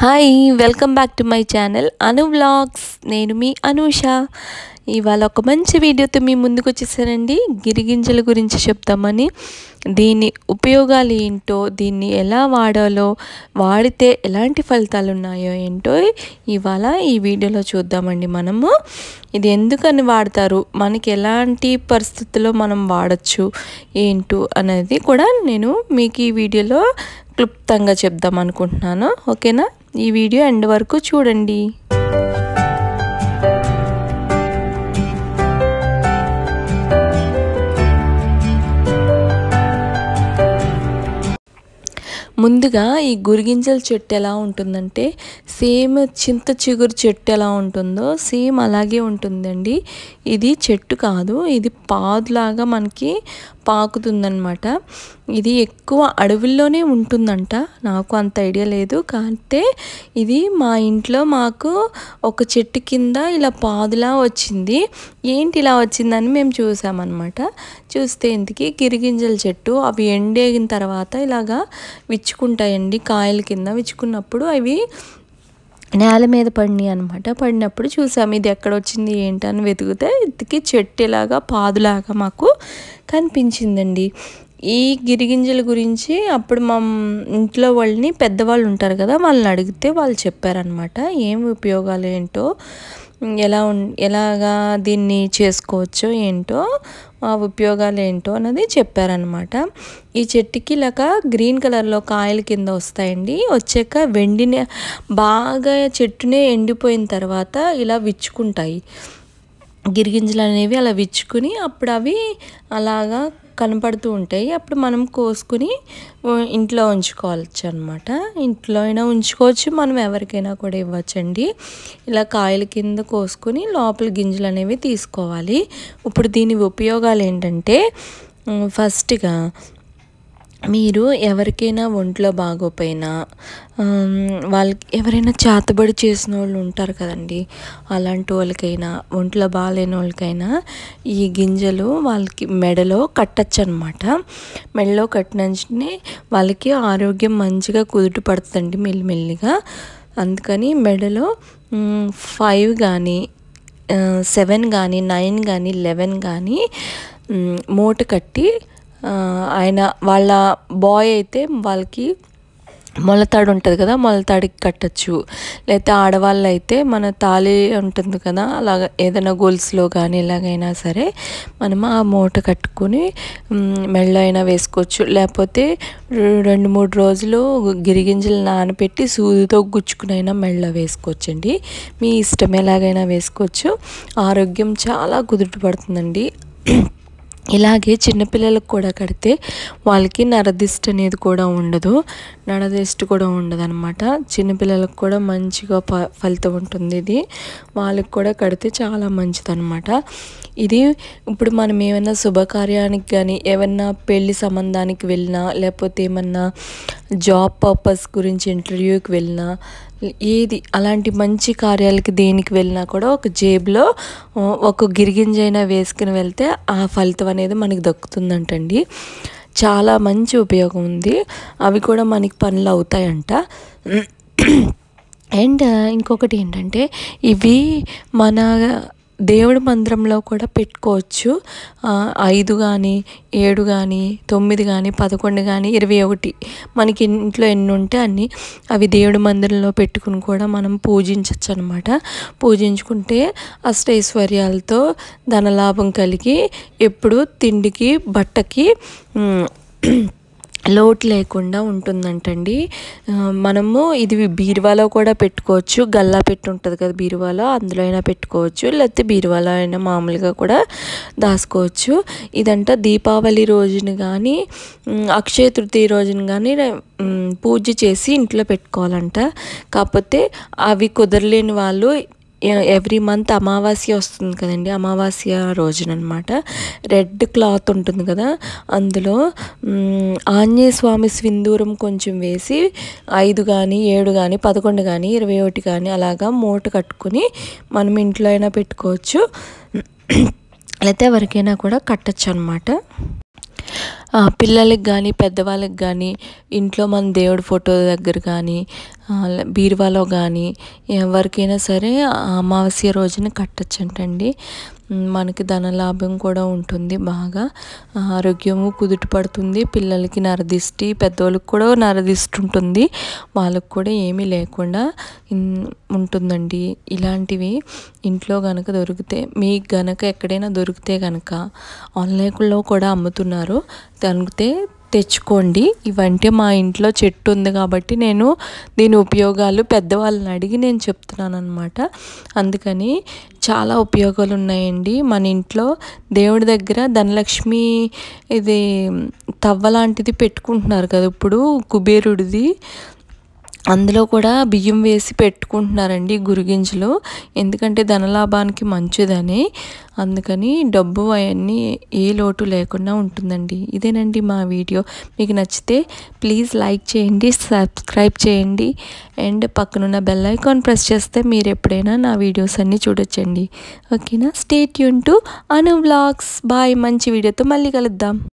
hi welcome back to my channel Anu vlogs నేను మీ అనూష ఇవాళ ఒక మంచి వీడియోతో మీ ముందుకు వచ్చేసానండి గిరిగింజల గురించి చెప్తామని దీని ఉపయోగాలు ఏంటో దీన్ని ఎలా వాడాలో వాడితే ఎలాంటి ఫలితాలు ఉన్నాయో ఏంటో ఇవాళ ఈ వీడియోలో చూద్దామండి మనము ఇది ఎందుకని వాడతారు మనకి ఎలాంటి పరిస్థితుల్లో మనం వాడచ్చు ఏంటో అనేది కూడా నేను మీకు ఈ వీడియోలో క్లుప్తంగా చెప్దాం అనుకుంటున్నాను ఓకేనా ఈ వీడియో ఎండ్ వరకు చూడండి ముందుగా ఈ గురిగింజల చెట్టు ఎలా ఉంటుందంటే సేమ్ చింత చిగురు చెట్టు ఎలా ఉంటుందో సేమ్ అలాగే ఉంటుందండి ఇది చెట్టు కాదు ఇది పాదులాగా మనకి పాకుతుందనమాట ఇది ఎక్కువ అడవుల్లోనే ఉంటుందంట నాకు అంత ఐడియా లేదు కాకపోతే ఇది మా ఇంట్లో మాకు ఒక చెట్టు కింద ఇలా పాదులా వచ్చింది ఏంటి ఇలా వచ్చిందని మేము చూసామన్నమాట చూస్తే ఇంతకీ గిరిగింజల చెట్టు అవి ఎండేగిన తర్వాత ఇలాగా విచ్చుకుంటాయండి కాయల కింద విచ్చుకున్నప్పుడు అవి నేల మీద పడినాయి అనమాట పడినప్పుడు చూసాము ఇది ఎక్కడ వచ్చింది ఏంటని వెతికితే ఇంతకీ చెట్టు ఇలాగా పాదులాగా మాకు కనిపించిందండి ఈ గిరిగింజల గురించి అప్పుడు మా ఇంట్లో వాళ్ళని పెద్దవాళ్ళు ఉంటారు కదా వాళ్ళని అడిగితే వాళ్ళు చెప్పారనమాట ఏం ఉపయోగాలు ఏంటో ఎలా ఉం ఎలాగా దీన్ని చేసుకోవచ్చో ఏంటో ఆ ఉపయోగాలు ఏంటో అన్నది చెప్పారనమాట ఈ చెట్టుకి ఇలాగ గ్రీన్ కలర్లో కాయల కింద వస్తాయండి వచ్చాక వెండిని బాగా చెట్టునే ఎండిపోయిన తర్వాత ఇలా విచ్చుకుంటాయి గిరిగింజలు అనేవి అలా విచ్చుకుని అప్పుడు అవి అలాగా కనపడుతూ ఉంటాయి అప్పుడు మనం కోసుకుని ఇంట్లో ఉంచుకోవచ్చు అనమాట ఇంట్లో అయినా ఉంచుకోవచ్చు మనం ఎవరికైనా కూడా ఇవ్వచ్చండి ఇలా కాయల కింద కోసుకుని లోపల గింజలు అనేవి తీసుకోవాలి ఇప్పుడు దీని ఉపయోగాలు ఏంటంటే ఫస్ట్గా మీరు ఎవరికైనా ఒంట్లో బాగోపోయినా వాళ్ళకి ఎవరైనా చేతబడి చేసిన వాళ్ళు ఉంటారు కదండి అలాంటి వాళ్ళకైనా ఒంట్లో బాగాలేని వాళ్ళకైనా ఈ గింజలు వాళ్ళకి మెడలో కట్టచ్చు అనమాట మెడలో కట్టిననే వాళ్ళకి ఆరోగ్యం మంచిగా కుదుట పడుతుందండి మెల్లిమెల్లిగా అందుకని మెడలో ఫైవ్ కానీ సెవెన్ కానీ నైన్ కానీ లెవెన్ కానీ మూట కట్టి ఆయన వాళ్ళ బాయ్ అయితే వాళ్ళకి మొలతాడు ఉంటుంది కదా మొలతాడికి కట్టచ్చు లేకపోతే ఆడవాళ్ళు అయితే మన తాళి ఉంటుంది కదా అలాగ ఏదైనా గొలుసులో కానీ ఎలాగైనా సరే మనం ఆ మూట కట్టుకొని మెళ్ళ అయినా వేసుకోవచ్చు లేకపోతే రెండు మూడు రోజులు గిరిగింజలు నానబెట్టి సూదితో గుచ్చుకునైనా మెళ్ళ వేసుకోవచ్చండి మీ ఇష్టం ఎలాగైనా వేసుకోవచ్చు ఆరోగ్యం చాలా కుదుట పడుతుందండి ఇలాగే చిన్నపిల్లలకు కూడా కడితే వాళ్ళకి నరదిష్టి అనేది కూడా ఉండదు నరదిష్టి కూడా ఉండదు అనమాట చిన్నపిల్లలకు కూడా మంచిగా ఫ ఫలితం ఉంటుంది ఇది వాళ్ళకి కూడా కడితే చాలా మంచిది అనమాట ఇది ఇప్పుడు మనం ఏమైనా శుభకార్యానికి కానీ ఏమన్నా పెళ్లి సంబంధానికి వెళ్ళినా లేకపోతే ఏమన్నా జాబ్ పర్పస్ గురించి ఇంటర్వ్యూకి వెళ్ళినా ఏది అలాంటి మంచి కార్యాలకి దేనికి వెళ్ళినా కూడా ఒక జేబులో ఒక గిరిగింజ అయినా వేసుకుని వెళ్తే ఆ ఫలితం అనేది మనకి దక్కుతుందంటండి చాలా మంచి ఉపయోగం ఉంది అవి కూడా మనకి పనులు అవుతాయంట అండ్ ఇంకొకటి ఏంటంటే ఇవి మన దేవుడి మందిరంలో కూడా పెట్టుకోవచ్చు ఐదు కానీ ఏడు కానీ తొమ్మిది కానీ పదకొండు కానీ ఇరవై ఒకటి మనకి ఇంట్లో ఎన్ని ఉంటే అన్ని అవి దేవుడి మందిరంలో పెట్టుకుని కూడా మనం పూజించవచ్చు అనమాట పూజించుకుంటే అష్టైశ్వర్యాలతో ధనలాభం కలిగి ఎప్పుడు తిండికి బట్టకి లోటు లేకుండా ఉంటుందంటండి మనము ఇది బీరువాలో కూడా పెట్టుకోవచ్చు గల్లా పెట్టి ఉంటుంది కదా బీరువాలో అందులో అయినా పెట్టుకోవచ్చు లేకపోతే బీరువాలో అయినా మామూలుగా కూడా దాచుకోవచ్చు ఇదంట దీపావళి రోజున కానీ అక్షయ తృతీయ రోజున కానీ పూజ చేసి ఇంట్లో పెట్టుకోవాలంట కాకపోతే అవి కుదరలేని వాళ్ళు ఎవ్రీ మంత్ అమావాస్య వస్తుంది కదండి అమావాస్య రోజున అనమాట రెడ్ క్లాత్ ఉంటుంది కదా అందులో ఆంజనేయ స్వామి స్విందూరం కొంచెం వేసి ఐదు కానీ ఏడు కానీ పదకొండు కానీ ఇరవై ఒకటి కానీ అలాగా మూట కట్టుకుని మనం ఇంట్లో అయినా పెట్టుకోవచ్చు లేకపోతే ఎవరికైనా కూడా కట్టచ్చు అనమాట పిల్లలకి కానీ పెద్దవాళ్ళకి కానీ ఇంట్లో మన దేవుడి ఫోటో దగ్గర కానీ బీరువాలో కానీ ఎవరికైనా సరే అమావాస్య రోజున కట్టచ్చంటండి మనకి ధనలాభం కూడా ఉంటుంది బాగా ఆరోగ్యము కుదుట పడుతుంది పిల్లలకి నరదిష్టి పెద్దవాళ్ళకి కూడా నరదిష్టి ఉంటుంది వాళ్ళకు కూడా ఏమీ లేకుండా ఉంటుందండి ఇలాంటివి ఇంట్లో కనుక దొరికితే మీకు గనక ఎక్కడైనా దొరికితే కనుక ఆన్లైన్లో కూడా అమ్ముతున్నారు దొరికితే తెచ్చుకోండి ఇవంటే మా ఇంట్లో చెట్టు ఉంది కాబట్టి నేను దీని ఉపయోగాలు పెద్దవాళ్ళని అడిగి నేను చెప్తున్నాను అనమాట అందుకని చాలా ఉపయోగాలు ఉన్నాయండి మన ఇంట్లో దేవుడి దగ్గర ధనలక్ష్మి ఇది తవ్వ లాంటిది పెట్టుకుంటున్నారు కదా ఇప్పుడు కుబేరుడిది అందులో కూడా బియ్యం వేసి పెట్టుకుంటున్నారండి గురిగింజలు ఎందుకంటే ధనలాభానికి మంచిదని అందుకని డబ్బు అవన్నీ ఏ లోటు లేకుండా ఉంటుందండి ఇదేనండి మా వీడియో మీకు నచ్చితే ప్లీజ్ లైక్ చేయండి సబ్స్క్రైబ్ చేయండి అండ్ పక్కనున్న బెల్ ఐకాన్ ప్రెస్ చేస్తే మీరు ఎప్పుడైనా నా వీడియోస్ అన్నీ చూడొచ్చండి ఓకేనా స్టేట్ యూన్ టు అను వ్లాగ్స్ బాయ్ మంచి వీడియోతో మళ్ళీ కలుద్దాం